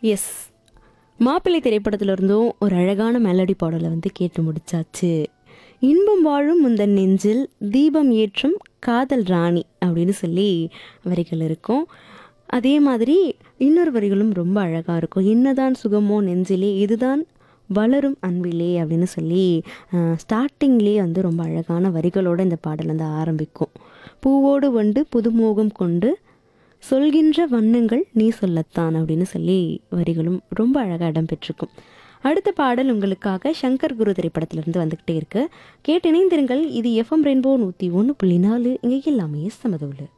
S மாப்பிள்ளை திரைப்படத்திலிருந்தும் ஒரு அழகான மெலடி பாடலை வந்து கேட்டு முடிச்சாச்சு இன்பம் வாழும் முந்தன் நெஞ்சில் தீபம் ஏற்றும் காதல் ராணி அப்படின்னு சொல்லி வரிகள் இருக்கும் அதே மாதிரி இன்னொரு வரிகளும் ரொம்ப அழகாக இருக்கும் என்னதான் சுகமோ நெஞ்சிலே இதுதான் வளரும் அன்பிலே அப்படின்னு சொல்லி ஸ்டார்டிங்லேயே வந்து ரொம்ப அழகான வரிகளோட இந்த பாடல் வந்து ஆரம்பிக்கும் பூவோடு வண்டு புதுமோகம் கொண்டு சொல்கின்ற வண்ணங்கள் நீ சொல்லத்தான் அப்படின்னு சொல்லி வரிகளும் ரொம்ப அழகாக இடம்பெற்றிருக்கும் அடுத்த பாடல் உங்களுக்காக சங்கர் குரு திரைப்படத்திலிருந்து வந்துக்கிட்டே இருக்கு கேட்டு இணைந்திருங்கள் இது எஃப்எம் ரெயின்போ நூற்றி ஒன்று புள்ளி நாலு இங்கே எல்லாமே சமதவுல